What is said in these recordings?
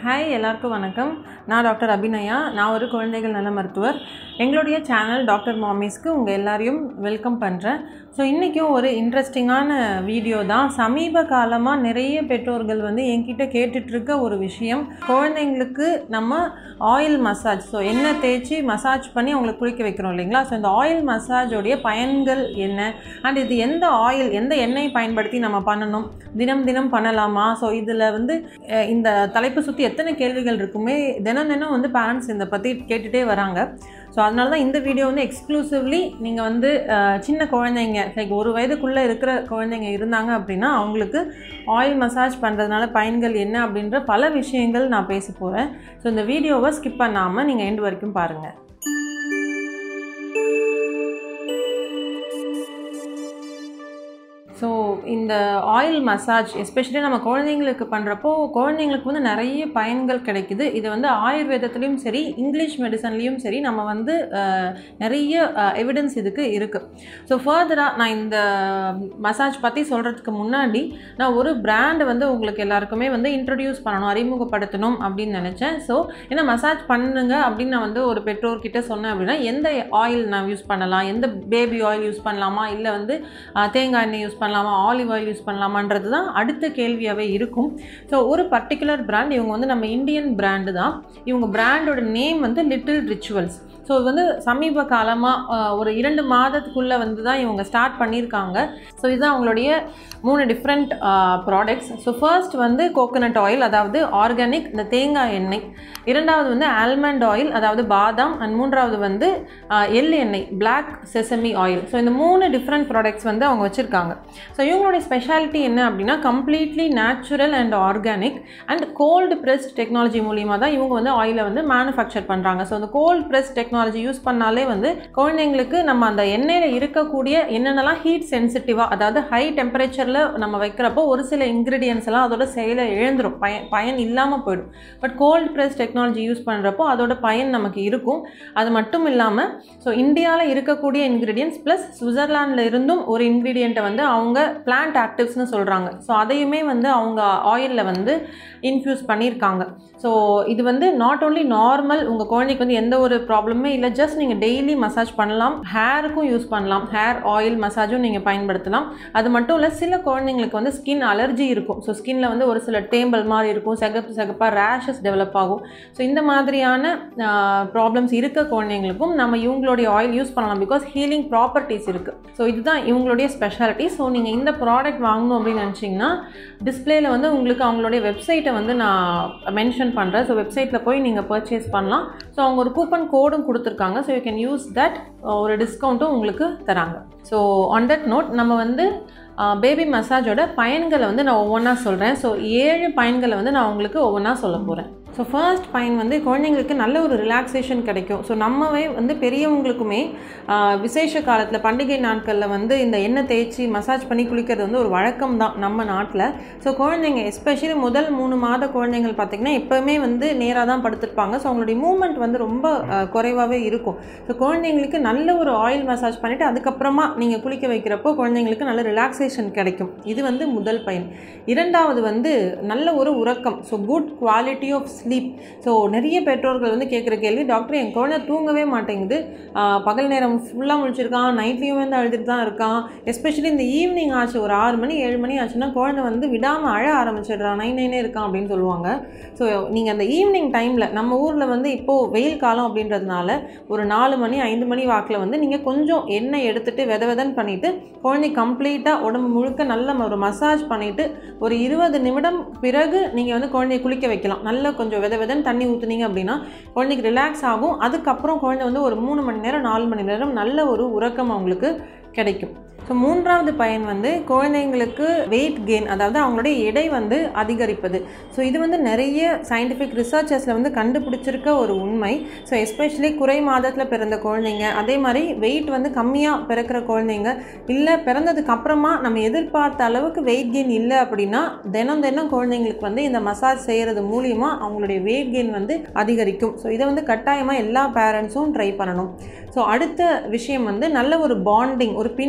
hi எல்லாருக்கும் வணக்கம் நான் டாக்டர் அபிநயா நான் ஒரு குழந்தைகள் நல மருத்துவர் எங்களுடைய சேனல் டாக்டர் மாமிஸ்க்கு உங்கள் எல்லாரையும் வெல்கம் பண்ணுறேன் ஸோ இன்றைக்கும் ஒரு இன்ட்ரெஸ்டிங்கான வீடியோ தான் சமீப காலமாக நிறைய பெற்றோர்கள் வந்து என்கிட்ட கேட்டுட்ருக்க ஒரு விஷயம் குழந்தைங்களுக்கு நம்ம ஆயில் மசாஜ் ஸோ எண்ணெய் தேய்ச்சி மசாஜ் பண்ணி அவங்களுக்கு குளிக்க வைக்கிறோம் இல்லைங்களா ஸோ இந்த ஆயில் மசாஜோடைய பயன்கள் என்ன அண்ட் இது எந்த ஆயில் எந்த எண்ணெய் பயன்படுத்தி நம்ம பண்ணணும் தினம் தினம் பண்ணலாமா ஸோ இதில் வந்து அஹ், இந்த தலைப்பு சுற்றி எத்தனை கேள்விகள் இருக்குமே தினம் தினம் வந்து பேரண்ட்ஸ் இதை பற்றி கேட்டுகிட்டே வராங்க ஸோ அதனால தான் இந்த வீடியோ வந்து எக்ஸ்க்ளூசிவ்லி நீங்கள் வந்து அஹ், சின்ன குழந்தைங்க லைக் ஒரு வயதுக்குள்ளே இருக்கிற குழந்தைங்க இருந்தாங்க அப்படின்னா அவங்களுக்கு ஆயில் மசாஜ் பண்ணுறதுனால பயன்கள் என்ன அப்படின்ற பல விஷயங்கள் நான் பேச போகிறேன் ஸோ இந்த வீடியோவை ஸ்கிப் பண்ணாமல் நீங்கள் எண்டு வரைக்கும் பாருங்கள் ஸோ இந்த ஆயில் மசாஜ் எஸ்பெஷலி நம்ம குழந்தைங்களுக்கு பண்ணுறப்போ குழந்தைங்களுக்கு வந்து நிறைய பயன்கள் கிடைக்குது இது வந்து ஆயுர்வேதத்துலேயும் சரி இங்கிலீஷ் மெடிசன்லேயும் சரி நம்ம வந்து அஹ், நிறைய எவிடன்ஸ் இதுக்கு இருக்குது ஸோ ஃபர்தராக நான் இந்த மசாஜ் பற்றி சொல்கிறதுக்கு முன்னாடி நான் ஒரு பிராண்ட் வந்து உங்களுக்கு எல்லாருக்குமே வந்து இன்ட்ரடியூஸ் பண்ணணும் அறிமுகப்படுத்தணும் அப்படின்னு நினச்சேன் ஸோ ஏன்னா மசாஜ் பண்ணுங்க அப்படின்னு நான் வந்து ஒரு பெற்றோர்கிட்ட சொன்னேன் அப்படின்னா எந்த ஆயில் நான் யூஸ் பண்ணலாம் எந்த பேபி ஆயில் யூஸ் பண்ணலாமா இல்லை வந்து அஹ், தேங்காய் எண்ணெய் யூஸ் பண்ணலாமா ஆலிவ் ஆயில் யூஸ் பண்ணலாமான்றது தான் அடுத்த கேள்வியாகவே இருக்கும் ஸோ ஒரு பர்டிகுலர் பிராண்ட் இவங்க வந்து நம்ம இந்தியன் பிராண்டு தான் இவங்க பிராண்டோட நேம் வந்து லிட்டில் ரிச்சுவல்ஸ் ஸோ இது வந்து சமீப காலமாக ஒரு இரண்டு மாதத்துக்குள்ளே வந்து தான் இவங்க ஸ்டார்ட் பண்ணியிருக்காங்க ஸோ இதுதான் அவங்களுடைய மூணு டிஃப்ரெண்ட் ப்ராடக்ட்ஸ் ஸோ ஃபர்ஸ்ட் வந்து கோகோனட் ஆயில் அதாவது ஆர்கானிக் இந்த தேங்காய் எண்ணெய் இரண்டாவது வந்து ஆல்மண்ட் ஆயில் அதாவது பாதாம் அண்ட் மூன்றாவது வந்து ஆஹ், எள் எண்ணெய் பிளாக் செசமி ஆயில் ஸோ இந்த மூணு டிஃப்ரெண்ட் ப்ராடக்ட்ஸ் வந்து அவங்க வச்சுருக்காங்க ஸோ இவங்களுடைய ஸ்பெஷாலிட்டி என்ன அப்படின்னா completely natural and organic and cold pressed technology மூலியமாக தான் இவங்க வந்து ஆயிலை வந்து மேனுஃபேக்சர் பண்ணுறாங்க ஸோ அந்த கோல்டு ப்ரெஸ் டெக்னாலஜி யூஸ் பண்ணாலே வந்து குழந்தைங்களுக்கு நம்ம அந்த எண்ணெயில் இருக்கக்கூடிய என்னென்னலாம் ஹீட் சென்சிட்டிவாக அதாவது ஹை டெம்பரேச்சரில் நம்ம வைக்கிறப்போ ஒரு சில இன்க்ரீடியன்ஸ் எல்லாம் அதோட செயலை இழந்துரும் பயன் பயன் இல்லாமல் போயிடும் but cold press technology use பண்ணுறப்போ அதோட பயன் நமக்கு இருக்கும் அது மட்டும் இல்லாமல் ஸோ இந்தியாவில் இருக்கக்கூடிய இன்க்ரீடியன்ஸ் ப்ளஸ் சுவிட்சர்லாண்டில் இருந்தும் ஒரு இன்க்ரீடியண்ட்டை வந்து அவங்க பிளான்ட் ஆக்டிவ்ஸ்னு சொல்கிறாங்க ஸோ அதையுமே வந்து அவங்க ஆயிலில் வந்து இன்ஃப்யூஸ் பண்ணியிருக்காங்க ஸோ இது வந்து நாட் ஓன்லி நார்மல் உங்கள் குழந்தைக்கு வந்து எந்த ஒரு ப்ராப்ளமே இல்லை ஜஸ்ட் நீங்கள் டெய்லி மசாஜ் பண்ணலாம் ஹேருக்கும் யூஸ் பண்ணலாம் ஹேர் ஆயில் மசாஜும் நீங்கள் பயன்படுத்தலாம் அது மட்டும் இல்லை சில குழந்தைங்களுக்கு வந்து ஸ்கின் அலர்ஜி இருக்கும் ஸோ ஸ்கின்ல வந்து ஒரு சில தேம்பல் மாதிரி இருக்கும் சிகப்பு சிகப்பாக ரேஷஸ் டெவலப் ஆகும் ஸோ இந்த மாதிரியான ப்ராப்ளம்ஸ் இருக்க குழந்தைங்களுக்கும் நம்ம இவங்களுடைய ஆயில் யூஸ் பண்ணலாம் பிகாஸ் ஹீலிங் ப்ராப்பர்ட்டிஸ் இருக்குது ஸோ இதுதான் இவங்களுடைய ஸ்பெஷாலிட்டி ஸோ நீங்கள் இந்த ப்ராடக்ட் வாங்கணும் அப்படின்னு நினச்சிங்கன்னா டிஸ்பிளேல வந்து உங்களுக்கு அவங்களுடைய வெப்சைட்டை வந்து நான் மென்ஷன் பண்ணுறேன் ஸோ வெப்சைட்டில் போய் நீங்கள் பர்ச்சேஸ் பண்ணலாம் ஸோ அவங்க ஒரு கூப்பன் கோடும் கொடுத்துருக்காங்க so you can use that ஒரு டிஸ்கவுண்ட்டும் உங்களுக்கு தராங்க ஸோ ஆன் தட் நோட் நம்ம வந்து பேபி மசாஜோட பயன்களை வந்து நான் ஒவ்வொன்றா சொல்கிறேன் ஸோ ஏழு பயன்களை வந்து நான் உங்களுக்கு ஒவ்வொன்றா சொல்ல போகிறேன் ஸோ ஃபர்ஸ்ட் பயன் வந்து குழந்தைங்களுக்கு நல்ல ஒரு ரிலாக்ஸேஷன் கிடைக்கும் ஸோ நம்மவே வந்து பெரியவங்களுக்குமே ஆஹ், விசேஷ காலத்தில் பண்டிகை நாட்களில் வந்து இந்த எண்ணெய் தேய்ச்சி மசாஜ் பண்ணி குளிக்கிறது வந்து ஒரு வழக்கம் தான் நம்ம நாட்டில் ஸோ குழந்தைங்க எஸ்பெஷலி முதல் மூணு மாத குழந்தைங்கள் பார்த்திங்கன்னா எப்போவுமே வந்து நேராக தான் படுத்திருப்பாங்க ஸோ அவங்களுடைய மூமெண்ட் வந்து ரொம்ப குறைவாகவே இருக்கும் ஸோ குழந்தைங்களுக்கு நல்ல ஒரு ஆயில் மசாஜ் பண்ணிவிட்டு அதுக்கப்புறமா நீங்கள் குளிக்க வைக்கிறப்போ குழந்தைங்களுக்கு நல்ல ரிலாக்ஸேஷன் கிடைக்கும் இது வந்து முதல் பயன் இரண்டாவது வந்து நல்ல ஒரு உறக்கம் so good quality of sleep so நிறைய பெற்றோர்கள் வந்து கேட்குற கேள்வி டாக்டர் என் குழந்தை தூங்கவே மாட்டேங்குது ஆஹ் பகல் நேரம் ஃபுல்லாக முழிச்சிருக்கான் நைட்லேயும் வந்து அழுதுட்டு தான் இருக்கான் எஸ்பெஷலி இந்த ஈவினிங் ஆச்சு ஒரு ஆறு மணி ஏழு மணி ஆச்சுன்னா குழந்தை வந்து விடாமல் அழ ஆரம்பிச்சிடுறான் நைன் நைனே இருக்கான் அப்படின்னு சொல்லுவாங்க ஸோ நீங்கள் அந்த ஈவினிங் டைமில் நம்ம ஊரில் வந்து இப்போது வெயில் காலம் அப்படின்றதுனால ஒரு நாலு மணி ஐந்து மணி வாக்கில் வந்து நீங்கள் கொஞ்சம் எண்ணெய் எடுத்துட்டு வித விதன்னு பண்ணிவிட்டு குழந்தை கம்ப்ளீட்டாக உடம்பு முழுக்க நல்ல ஒரு மசாஜ் பண்ணிவிட்டு ஒரு இருபது நிமிடம் பிறகு நீங்கள் வந்து குழந்தைய குளிக்க வைக்கலாம் நல்ல கொஞ்சம் வித விதன்னு தண்ணி ஊற்றுனீங்க அப்படின்னா குழந்தைக்கு ரிலாக்ஸ் ஆகும் அதுக்கப்புறம் குழந்தை வந்து ஒரு மூணு மணி நேரம் நாலு மணி நேரம் நல்ல ஒரு உறக்கம் அவங்களுக்கு கிடைக்கும் ஸோ மூன்றாவது பயன் வந்து குழந்தைங்களுக்கு வெயிட் கெயின் அதாவது அவங்களுடைய எடை வந்து அதிகரிப்பது ஸோ இது வந்து நிறைய சயின்டிஃபிக் ரிசர்ச்சஸில் வந்து கண்டுபிடிச்சிருக்க ஒரு உண்மை ஸோ எஸ்பெஷலி குறை மாதத்தில் பிறந்த குழந்தைங்க அதே மாதிரி வெயிட் வந்து கம்மியாக பிறக்கிற குழந்தைங்க இல்லை பிறந்ததுக்கு அப்புறமா நம்ம எதிர்பார்த்த அளவுக்கு வெயிட் கெயின் இல்லை அப்படின்னா தினம் தினம் குழந்தைங்களுக்கு வந்து இந்த மசாஜ் செய்கிறது மூலியமாக அவங்களுடைய வெயிட் கெயின் வந்து அதிகரிக்கும் ஸோ இதை வந்து கட்டாயமாக எல்லா பேரண்ட்ஸும் ட்ரை பண்ணணும் ஸோ அடுத்த விஷயம் வந்து நல்ல ஒரு பாண்டிங் ஒரு பிணைப்பு வந்து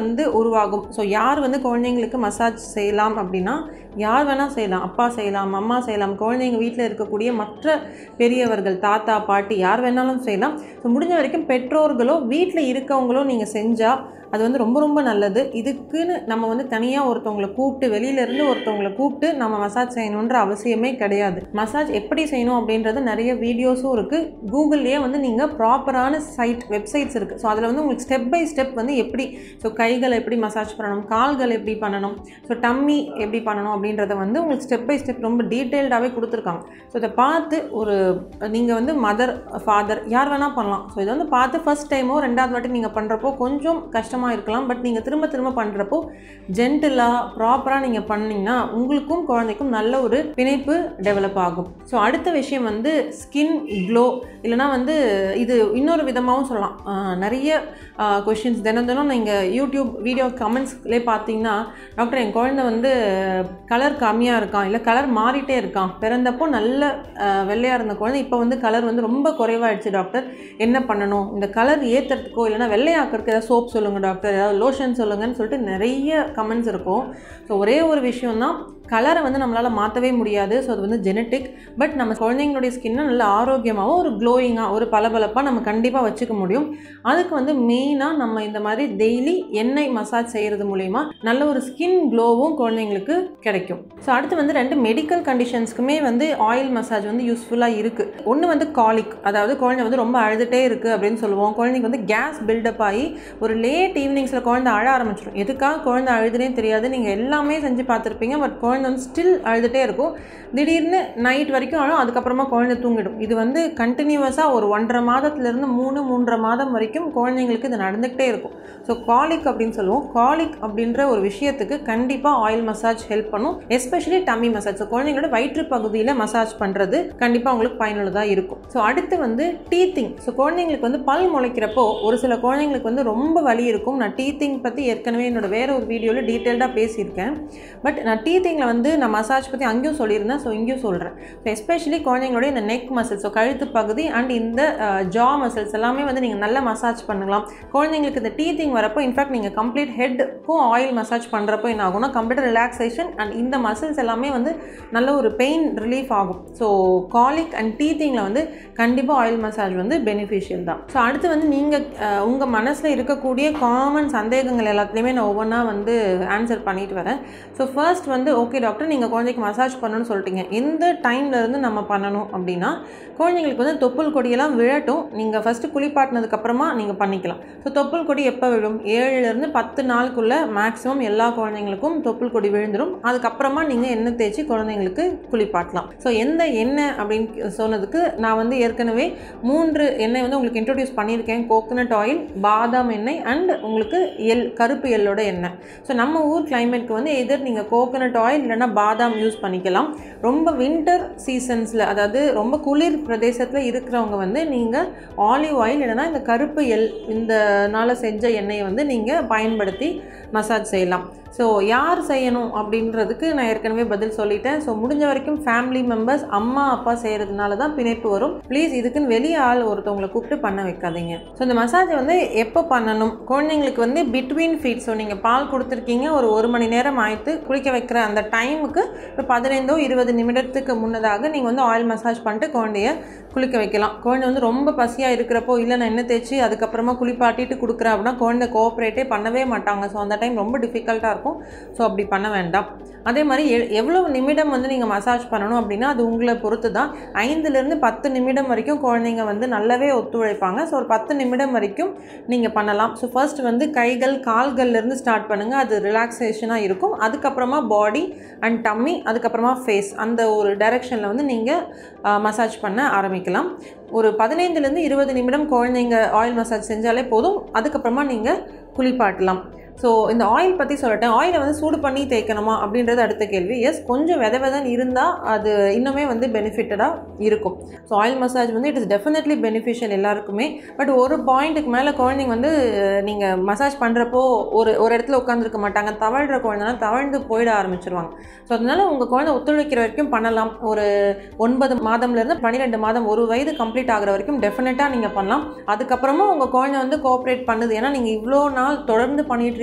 வந்து உருவாகும் ஸோ யார் வந்து குழந்தைங்களுக்கு மசாஜ் செய்யலாம் அப்படின்னா யார் வேணால் செய்யலாம் அப்பா செய்யலாம் அம்மா செய்யலாம் குழந்தைங்க வீட்டில் இருக்கக்கூடிய மற்ற பெரியவர்கள் தாத்தா பாட்டி யார் வேணாலும் செய்யலாம் ஸோ முடிஞ்ச வரைக்கும் பெற்றோர்களோ வீட்டில் இருக்கவங்களோ நீங்கள் செஞ்சால் அது வந்து ரொம்ப ரொம்ப நல்லது இதுக்குன்னு நம்ம வந்து தனியாக ஒருத்தவங்களை கூப்பிட்டு வெளியிலேருந்து ஒருத்தவங்களை கூப்பிட்டு நம்ம மசாஜ் செய்யணுன்ற அவசியமே கிடையாது மசாஜ் எப்படி செய்யணும் அப்படின்றது நிறைய வீடியோஸும் இருக்குது கூகுள்லேயே வந்து நீங்கள் ப்ராப்பரான சைட் வெப்சைட்ஸ் இருக்குது ஸோ அதில் வந்து உங்களுக்கு ஸ்டெப் பை ஸ்டெப் வந்து எப்படி ஸோ கைகளை எப்படி மசாஜ் பண்ணணும் கால்கள் எப்படி பண்ணணும் ஸோ டம்மி எப்படி பண்ணணும் அப்படின்றத வந்து உங்களுக்கு ஸ்டெப் பை ஸ்டெப் ரொம்ப டீட்டெயில்டாகவே கொடுத்துருக்காங்க ஸோ இதை பார்த்து ஒரு நீங்கள் வந்து மதர் ஃபாதர் யார் வேணால் பண்ணலாம் ஸோ இதை வந்து பார்த்து ஃபஸ்ட் டைமோ ரெண்டாவது வாட்டி நீங்கள் பண்ணுறப்போ கொஞ்சம் கஷ்டமாக இருக்கலாம் பட் நீங்கள் திரும்ப திரும்ப பண்ணுறப்போ ஜென்டிலாக ப்ராப்பராக நீங்கள் பண்ணீங்கன்னா உங்களுக்கும் குழந்தைக்கும் நல்ல ஒரு பிணைப்பு டெவலப் ஆகும் ஸோ அடுத்த விஷயம் வந்து ஸ்கின் க்ளோ இல்லைனா வந்து இது இன்னொரு விதமாகவும் சொல்லலாம் ஆஹ் நிறைய கொஷின்ஸ் தினம் தினம் நீங்கள் யூடியூப் வீடியோ கமெண்ட்ஸ்லேயே பார்த்தீங்கன்னா டாக்டர் என் குழந்தை வந்து கலர் கம்மியாக இருக்கான் இல்லை கலர் மாறிட்டே இருக்கான் பிறந்தப்போ நல்ல வெள்ளையாக இருந்த குழந்தை இப்போ வந்து கலர் வந்து ரொம்ப குறைவாயிடுச்சு டாக்டர் என்ன பண்ணணும் இந்த கலர் ஏற்றுறதுக்கோ இல்லைனா வெள்ளையாக்கிறதுக்கு ஏதாவது சோப் சொல்லுங்கள் டாக்டர் ஏதாவது லோஷன் சொல்லுங்கன்னு சொல்லிட்டு நிறைய கமெண்ட்ஸ் இருக்கும் ஸோ ஒரே ஒரு விஷயம் தான் கலரை வந்து நம்மளால் மாற்றவே முடியாது ஸோ அது வந்து ஜெனட்டிக் பட் நம்ம குழந்தைங்களுடைய ஸ்கின்னை நல்ல ஆரோக்கியமாகவும் ஒரு க்ளோயிங்காக ஒரு பளபளப்பாக நம்ம கண்டிப்பாக வச்சுக்க முடியும் அதுக்கு வந்து மெயினாக நம்ம இந்த மாதிரி டெய்லி எண்ணெய் மசாஜ் செய்கிறது மூலிமா நல்ல ஒரு ஸ்கின் க்ளோவும் குழந்தைங்களுக்கு கிடைக்கும் ஸோ அடுத்து வந்து ரெண்டு மெடிக்கல் கண்டிஷன்ஸ்க்குமே வந்து ஆயில் மசாஜ் வந்து யூஸ்ஃபுல்லாக இருக்குது ஒன்று வந்து காலிக் அதாவது குழந்தை வந்து ரொம்ப அழுதுகிட்டே இருக்குது அப்படின்னு சொல்லுவோம் குழந்தைக்கு வந்து கேஸ் பில்டப் ஆகி ஒரு லேட் ஈவினிங்ஸில் குழந்தை அழ ஆரம்பிச்சிடும் எதுக்காக குழந்தை அழுதுனே தெரியாது நீங்கள் எல்லாமே செஞ்சு பார்த்துருப்பீங்க பட் குழந்தை வந்து ஸ்டில் அழுதுகிட்டே இருக்கும் திடீர்னு நைட் வரைக்கும் அழும் அதுக்கப்புறமா குழந்தை தூங்கிடும் இது வந்து கண்டினியூவஸாக ஒரு ஒன்றரை மாதத்துலேருந்து மூணு மூன்றரை மாதம் வரைக்கும் குழந்தைங்களுக்கு இது நடந்துக்கிட்டே இருக்கும் ஸோ காலிக் அப்படின்னு சொல்லுவோம் காலிக் அப்படின்ற ஒரு விஷயத்துக்கு கண்டிப்பாக ஆயில் மசாஜ் ஹெல்ப் பண்ணும் எஸ்பெஷலி டம்மி மசாஜ் ஸோ குழந்தைங்களோட வயிற்று பகுதியில் மசாஜ் பண்ணுறது கண்டிப்பாக அவங்களுக்கு பயனுள்ளதாக இருக்கும் ஸோ அடுத்து வந்து டீத்திங் ஸோ குழந்தைங்களுக்கு வந்து பல் முளைக்கிறப்போ ஒரு சில குழந்தைங்களுக்கு வந்து ரொம்ப வலி இருக்கும் நான் டீத்திங் பற்றி ஏற்கனவே என்னோட வேற ஒரு வீடியோவில் டீட்டெயில்டாக பேசியிருக்கேன் பட் நான் டீத்திங்கில் வந்து நான் மசாஜ் பற்றி அங்கேயும் சொல்லியிருந்தேன் ஸோ இங்கேயும் சொல்கிறேன் ஸோ எஸ்பெஷலி குழந்தைங்களோட இந்த நெக் மசில்ஸ் ஸோ கழுத்து பகுதி அண்ட் இந்த ஜா மசில்ஸ் எல்லாமே வந்து நீங்கள் நல்லா மசாஜ் பண்ணலாம் குழந்தைங்களுக்கு இந்த டீத்திங் வரப்போ இன்ஃபேக்ட் நீங்கள் கம்ப்ளீட் ஹெட்டுக்கும் ஆயில் மசாஜ் பண்ணுறப்போ என்ன ஆகும்னா கம்ப்ளீட் ரிலாக்ஸேஷன் அண்ட் இந்த மசில்ஸ் எல்லாமே வந்து நல்ல ஒரு பெயின் ரிலீஃப் ஆகும் ஸோ காலிக் அண்ட் டீத்திங்கில் வந்து கண்டிப்பாக ஆயில் மசாஜ் வந்து பெனிஃபிஷியல் தான் ஸோ அடுத்து வந்து நீங்கள் உங்கள் மனசில் இருக்கக்கூடிய காமன் சந்தேகங்கள் எல்லாத்துலேயுமே நான் ஒவ்வொன்றா வந்து ஆன்சர் பண்ணிட்டு வரேன் ஸோ ஃபர்ஸ்ட் வந்து ஓகே டாக்டர் நீங்கள் குழந்தைக்கு மசாஜ் பண்ணணும்னு சொல்லிட்டீங்க எந்த டைம்லேருந்து நம்ம பண்ணணும் அப்படின்னா குழந்தைங்களுக்கு வந்து தொப்புள் கொடியெல்லாம் விழட்டும் நீங்கள் ஃபஸ்ட்டு குளிப்பாட்டினதுக்கப்புறமா நீங்கள் பண்ணிக்கலாம் ஸோ தொப்புள் கொடி எப்போ விழும் ஏழுலேருந்து பத்து நாளுக்குள்ளே மேக்ஸிமம் எல்லா குழந்தைங்களுக்கும் தொப்புள் கொடி விழுந்துடும் அதுக்கப்புறமா நீங்கள் எண்ணெய் தேய்ச்சி குழந்தைங்களுக்கு குளிப்பாட்டலாம் ஸோ எந்த எண்ணெய் அப்படின்னு சொன்னதுக்கு நான் வந்து ஏற்கனவே மூன்று எண்ணெய் வந்து உங்களுக்கு இன்ட்ரடியூஸ் பண்ணியிருக்கேன் கோகனட் ஆயில் பாதாம் எண்ணெய் அண்ட் உங்களுக்கு எள் கருப்பு எள்ளோட எண்ணெய் ஸோ நம்ம ஊர் கிளைமேட்க்கு வந்து எதிர் நீங்கள் கோகனட் ஆயில் இல்லைன்னா பாதாம் யூஸ் பண்ணிக்கலாம் ரொம்ப வின்டர் சீசன்ஸில் அதாவது ரொம்ப குளிர் பிரதேசத்தில் இருக்கிறவங்க வந்து நீங்கள் ஆலிவ் ஆயில் இல்லைன்னா இந்த கருப்பு எள் இந்த நாள் செஞ்ச எண்ணெயை வந்து நீங்கள் பயன்படுத்தி மசாஜ் செய்யலாம் ஸோ யார் செய்யணும் அப்படின்றதுக்கு நான் ஏற்கனவே பதில் சொல்லிட்டேன் ஸோ முடிஞ்ச வரைக்கும் ஃபேமிலி மெம்பர்ஸ் அம்மா அப்பா செய்கிறதுனால தான் பிணைப்பு வரும் ப்ளீஸ் இதுக்குன்னு வெளியே ஆள் ஒருத்தவங்களை கூப்பிட்டு பண்ண வைக்காதீங்க ஸோ இந்த மசாஜை வந்து எப்போ பண்ணணும் குழந்தைங்களுக்கு வந்து பிட்வீன் ஃபீட் ஸோ நீங்கள் பால் கொடுத்துருக்கீங்க ஒரு ஒரு மணி நேரம் ஆயிட்டு குளிக்க வைக்கிற அந்த டைமுக்கு ஒரு பதினைந்தோ இருபது நிமிடத்துக்கு முன்னதாக நீங்கள் வந்து ஆயில் மசாஜ் பண்ணிட்டு குழந்தைய குளிக்க வைக்கலாம் குழந்தை வந்து ரொம்ப பசியாக இருக்கிறப்போ இல்லை நான் எண்ணெய் தேய்ச்சி அதுக்கப்புறமா குளிப்பாட்டிட்டு கொடுக்குறேன் அப்படின்னா குழந்தை கோஆப்ரேட்டே பண்ணவே மாட்டாங்க ஸோ அந்த டைம் ரொம்ப டிஃபிகல்ட்டாக இருக்கும் ஸோ அப்படி பண்ண வேண்டாம் அதே மாதிரி எ எவ்வளோ நிமிடம் வந்து நீங்கள் மசாஜ் பண்ணணும் அப்படின்னா அது உங்களை பொறுத்து தான் ஐந்துலேருந்து பத்து நிமிடம் வரைக்கும் குழந்தைங்க வந்து நல்லாவே ஒத்துழைப்பாங்க ஸோ ஒரு பத்து நிமிடம் வரைக்கும் நீங்கள் பண்ணலாம் ஸோ ஃபர்ஸ்ட் வந்து கைகள் கால்கள்லேருந்து ஸ்டார்ட் பண்ணுங்கள் அது ரிலாக்ஸேஷனாக இருக்கும் அதுக்கப்புறமா பாடி அண்ட் டம்மி அதுக்கப்புறமா ஃபேஸ் அந்த ஒரு டைரெக்ஷனில் வந்து நீங்கள் மசாஜ் பண்ண ஆரம்பிக்கலாம் ஒரு பதினைந்துலேருந்து இருபது நிமிடம் குழந்தைங்க ஆயில் மசாஜ் செஞ்சாலே போதும் அதுக்கப்புறமா நீங்கள் குளிப்பாட்டலாம் ஸோ இந்த ஆயில் பற்றி சொல்லட்டேன் ஆயிலை வந்து சூடு பண்ணி தேய்க்கணுமா அப்படின்றது அடுத்த கேள்வி எஸ் கொஞ்சம் வித விதன்னு இருந்தால் அது இன்னுமே வந்து பெனிஃபிட்டடாக இருக்கும் ஸோ ஆயில் மசாஜ் வந்து இட் இஸ் டெஃபினெட்லி பெனிஃபிஷியல் எல்லாருக்குமே பட் ஒரு பாயிண்ட்டுக்கு மேலே குழந்தைங்க வந்து நீங்கள் மசாஜ் பண்ணுறப்போ ஒரு ஒரு இடத்துல உட்காந்துருக்க மாட்டாங்க தவழ்கிற குழந்தைனா தவழ்ந்து போயிட ஆரம்பிச்சிருவாங்க ஸோ அதனால் உங்கள் குழந்தை ஒத்துழைக்கிற வரைக்கும் பண்ணலாம் ஒரு ஒன்பது மாதம்லேருந்து பன்னிரெண்டு மாதம் ஒரு வயது கம்ப்ளீட் ஆகிற வரைக்கும் டெஃபினட்டாக நீங்கள் பண்ணலாம் அதுக்கப்புறமா உங்கள் குழந்தை வந்து கோஆப்ரேட் பண்ணுது ஏன்னா நீங்கள் இவ்வளோ நாள் தொடர்ந்து பண்ணிட்டு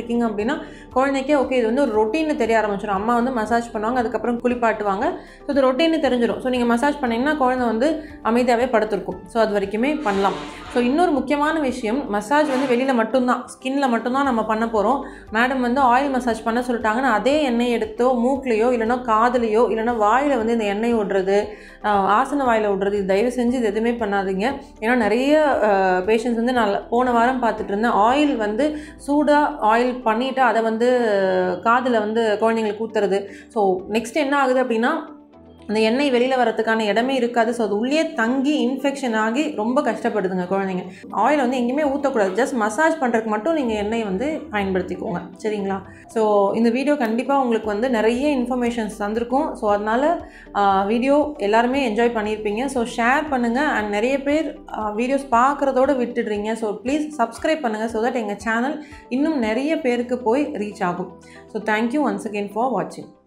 இருக்கீங்க அப்படின்னா குழந்தைக்கே ஓகே இது வந்து ஒரு ரொட்டீன்னு தெரிய ஆரம்பிச்சிடும் அம்மா வந்து மசாஜ் பண்ணுவாங்க அதுக்கப்புறம் குளிப்பாட்டுவாங்க ஸோ இது ரொட்டீன்னு தெரிஞ்சிடும் ஸோ நீங்கள் மசாஜ் பண்ணிங்கன்னா குழந்தை வந்து அமைதியாகவே படுத்திருக்கும் ஸோ அது வரைக்குமே பண்ணலாம் ஸோ இன்னொரு முக்கியமான விஷயம் மசாஜ் வந்து வெளியில் மட்டும்தான் ஸ்கின்ல மட்டும்தான் நம்ம பண்ண போகிறோம் மேடம் வந்து ஆயில் மசாஜ் பண்ண சொல்லிட்டாங்கன்னா அதே எண்ணெய் எடுத்தோ மூக்குலையோ இல்லைன்னா காதுலையோ இல்லைன்னா வாயில் வந்து இந்த எண்ணெய் விடுறது ஆஹ் ஆசன வாயில் விடுறது இது தயவு செஞ்சு இது எதுவுமே பண்ணாதீங்க ஏன்னா நிறைய பேஷண்ட்ஸ் வந்து நான் போன வாரம் பார்த்துட்டு இருந்தேன் ஆயில் வந்து சூடாக ஆயில் பண்ணிவிட்டு அதை வந்து காதில் வந்து குழந்தைங்களுக்கு ஊற்றுறது ஸோ நெக்ஸ்ட் என்ன ஆகுது அப்படின்னா அந்த எண்ணெய் வெளியில் வரதுக்கான இடமே இருக்காது ஸோ அது உள்ளே தங்கி இன்ஃபெக்ஷன் ஆகி ரொம்ப கஷ்டப்படுதுங்க குழந்தைங்க ஆயில் வந்து எங்கேயுமே ஊற்றக்கூடாது ஜஸ்ட் மசாஜ் பண்ணுறதுக்கு மட்டும் நீங்கள் எண்ணெய் வந்து பயன்படுத்திக்கோங்க சரிங்களா ஸோ இந்த வீடியோ கண்டிப்பாக உங்களுக்கு வந்து நிறைய இன்ஃபர்மேஷன்ஸ் தந்திருக்கும் ஸோ அதனால் வீடியோ எல்லாருமே என்ஜாய் பண்ணியிருப்பீங்க ஸோ ஷேர் பண்ணுங்கள் அண்ட் நிறைய பேர் வீடியோஸ் பார்க்குறதோடு விட்டுடுறீங்க ஸோ ப்ளீஸ் சப்ஸ்கிரைப் பண்ணுங்கள் ஸோ தட் எங்கள் சேனல் இன்னும் நிறைய பேருக்கு போய் ரீச் ஆகும் so thank you once again for வாட்சிங்